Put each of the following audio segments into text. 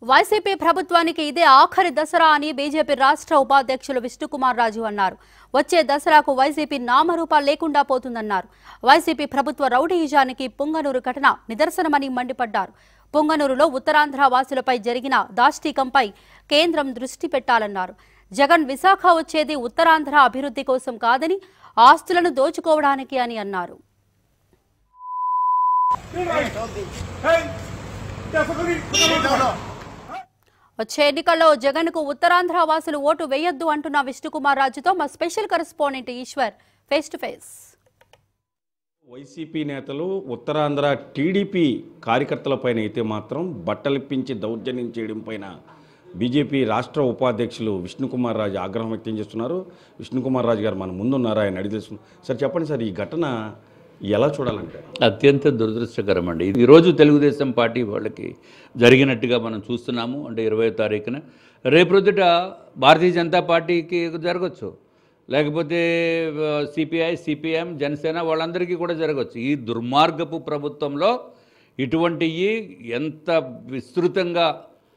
YCP ప్రభుత్వానికి ఇదే ఆఖరి దసరా అని బీజేపీ రాష్ట్ర ఉపాధ్యక్షులు విష్ణుకుమార్ రాజు అన్నారు వచ్చే దసరాకు వైసీపీ నామరూపాలు లేకుండా పోతుందన్నారు వైసీపీ ప్రభుత్వ రౌడీయిజానికి పుంగనూరు ఘటన నిదర్శనమని మండిపడ్డారు పుంగనూరులో ఉత్తరాంధ్ర వాసులపై జరిగిన దాష్టీకంపై కేంద్రం దృష్టి పెట్టాలన్నారు జగన్ విశాఖ వచ్చేది ఉత్తరాంధ్ర అభివృద్ధి కోసం కాదని ఆస్తులను దోచుకోవడానికి అని అన్నారు వచ్చే ఎన్నికల్లో జగన్ కు ఉత్తరాంధ్ర వాసులు ఓటు వేయొద్దు అంటున్న విష్ణుకుమార్ రాజుతో మా special correspondent Eshwar face to face YCP నేతలు ఉత్తరాంధ్ర టీడీపీ కార్యకర్తలపైన అయితే మాత్రం బట్టలిప్పించి దౌర్జన్యం చేయడం పైన బీజేపీ రాష్ట్ర ఉపాధ్యక్షులు విష్ణుకుమార్ రాజు ఆగ్రహం వ్యక్తం చేస్తున్నారు విష్ణుకుమార్ రాజు గారు మన ముందున్నారు ఆయన అడిగి తెలుసుకున్నారు సార్ చెప్పండి సార్ ఈ ఘటన ఎలా చూడాలంటారు అత్యంత దురదృష్టకరం అండి ఈరోజు తెలుగుదేశం పార్టీ వాళ్ళకి జరిగినట్టుగా మనం చూస్తున్నాము అంటే ఇరవై తారీఖున రేపొద్దుట భారతీయ జనతా పార్టీకి జరగచ్చు లేకపోతే సిపిఐ సిపిఎం జనసేన వాళ్ళందరికీ కూడా జరగచ్చు ఈ దుర్మార్గపు ప్రభుత్వంలో ఇటువంటివి ఎంత విస్తృతంగా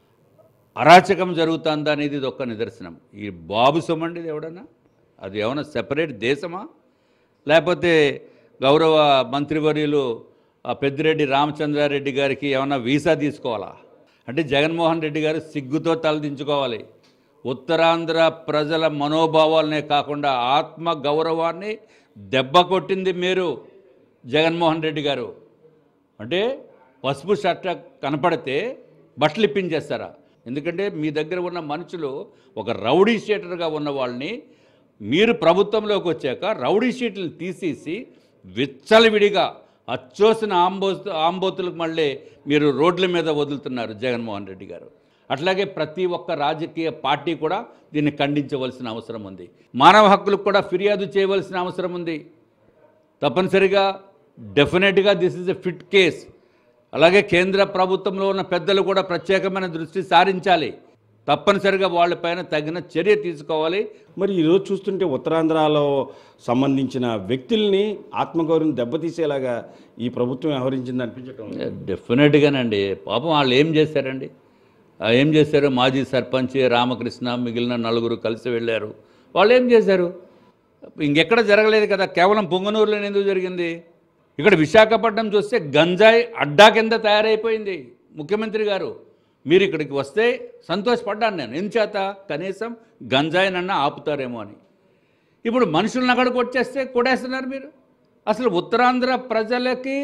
అరాచకం జరుగుతుందా అనేది ఇది ఒక్క నిదర్శనం ఈ బాబు సొమ్మండి ఇది ఎవడన్నా అది ఏమైనా సెపరేట్ దేశమా లేకపోతే గౌరవ మంత్రివర్యులు ఆ పెద్దిరెడ్డి రామచంద్రారెడ్డి గారికి ఏమైనా వీసా తీసుకోవాలా అంటే జగన్మోహన్ రెడ్డి గారు సిగ్గుతో తలదించుకోవాలి ఉత్తరాంధ్ర ప్రజల మనోభావాలనే కాకుండా ఆత్మ గౌరవాన్ని దెబ్బ కొట్టింది మీరు జగన్మోహన్ రెడ్డి గారు అంటే పసుపు షర్ట కనపడితే బట్టలు ఇప్పించేస్తారా ఎందుకంటే మీ దగ్గర ఉన్న మనుషులు ఒక రౌడీ షీటర్గా ఉన్న వాళ్ళని మీరు ప్రభుత్వంలోకి వచ్చాక రౌడీ షీట్లను తీసేసి విచ్చలవిడిగా అచ్చోసిన ఆంబో ఆంబోతులకు మళ్ళీ మీరు రోడ్ల మీద వదులుతున్నారు జగన్మోహన్ రెడ్డి గారు అట్లాగే ప్రతి ఒక్క రాజకీయ పార్టీ కూడా దీన్ని ఖండించవలసిన అవసరం ఉంది మానవ హక్కులకు కూడా ఫిర్యాదు చేయవలసిన అవసరం ఉంది తప్పనిసరిగా డెఫినెట్గా this is a fit case అలాగే కేంద్ర ప్రభుత్వంలో ఉన్న పెద్దలు కూడా ప్రత్యేకమైన దృష్టి సారించాలి తప్పనిసరిగా వాళ్ళపైన తగిన చర్య తీసుకోవాలి మరి ఈరోజు చూస్తుంటే ఉత్తరాంధ్రలో సంబంధించిన వ్యక్తుల్ని ఆత్మగౌరవం దెబ్బతీసేలాగా ఈ ప్రభుత్వం వ్యవహరించింది అనిపించటం డెఫినెట్గానండి పాపం వాళ్ళు ఏం చేశారండి ఆ ఏం చేశారు మాజీ సర్పంచ్ రామకృష్ణ మిగిలిన నలుగురు కలిసి వెళ్ళారు వాళ్ళు ఏం చేశారు ఇంకెక్కడ జరగలేదు కదా కేవలం పొంగనూరులో ఎందుకు జరిగింది ఇక్కడ విశాఖపట్నం చూస్తే గంజాయి అడ్డా కింద తయారైపోయింది ముఖ్యమంత్రి గారు మీరు ఇక్కడికి వస్తే సంతోషపడ్డాను నేను ఎంచేత కనీసం గంజాయినన్నా ఆపుతారేమో అని ఇప్పుడు మనుషులను అక్కడికి వచ్చేస్తే కొడేస్తున్నారు మీరు అసలు ఉత్తరాంధ్ర ప్రజలకి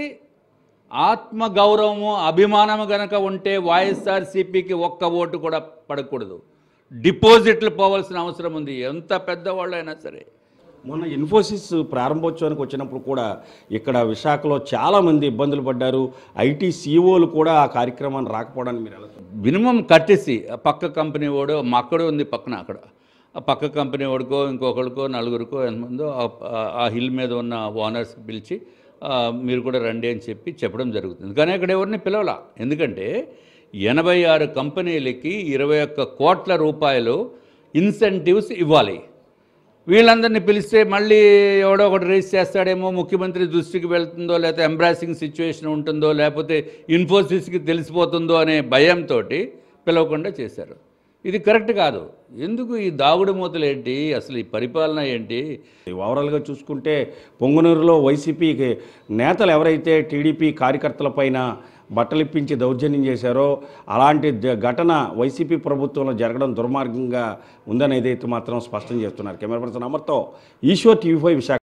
ఆత్మగౌరవము అభిమానము గనక ఉంటే వైఎస్ఆర్సీపీకి ఒక్క ఓటు కూడా పడకూడదు డిపాజిట్లు పోవాల్సిన అవసరం ఉంది ఎంత పెద్దవాళ్ళైనా సరే మొన్న ఇన్ఫోసిస్ ప్రారంభోత్సవానికి వచ్చినప్పుడు కూడా ఇక్కడ విశాఖలో చాలామంది ఇబ్బందులు పడ్డారు ఐటీ సీఓలు కూడా ఆ కార్యక్రమాన్ని రాకపోవడానికి మీరు ఎలా చూస్తారు? మినిమం కట్టేసి ఆ పక్క కంపెనీ వాడు మా అక్కడే ఉంది పక్కన అక్కడ ఆ పక్క కంపెనీ వాడికో ఇంకొకరికో నలుగురికో ఎంతమందో ఆ- ఆ- ఆ హిల్ మీద ఉన్న ఓనర్స్కి పిలిచి ఆ, మీరు కూడా రండి అని చెప్పి చెప్పడం జరుగుతుంది కానీ అక్కడ ఎవరిని పిలవలా ఎందుకంటే ఎనభై ఆరు కంపెనీలకి ఇరవై ఒక్క కోట్ల రూపాయలు ఇన్సెంటివ్స్ ఇవ్వాలి వీళ్ళందరినీ పిలిస్తే మళ్ళీ ఎవడో ఒకటి రేస్ చేస్తాడేమో ముఖ్యమంత్రి దృష్టికి వెళ్తుందో లేకపోతే ఎంబ్రాసింగ్ సిచ్యువేషన్ ఉంటుందో లేకపోతే ఇన్ఫోసిస్కి తెలిసిపోతుందో అనే భయంతో పిలవకుండా చేశారు ఇది కరెక్ట్ కాదు ఎందుకు ఈ దాగుడు మూతలు ఏంటి అసలు ఈ పరిపాలన ఏంటి ఓవరాల్గా చూసుకుంటే పొంగనూరులో వైసీపీ నేతలు ఎవరైతే టీడీపీ కార్యకర్తలపైన బట్టలిప్పించి దౌర్జన్యం చేశారో అలాంటి ద- ఘటన వైసీపీ ప్రభుత్వంలో జరగడం దుర్మార్గంగా ఉందనేది అయితే మాత్రం స్పష్టం చేస్తున్నారు కెమెరా పర్సన్ అమర్తో ఈశ్వర్ టీవీ ఫైవ్ విశాఖ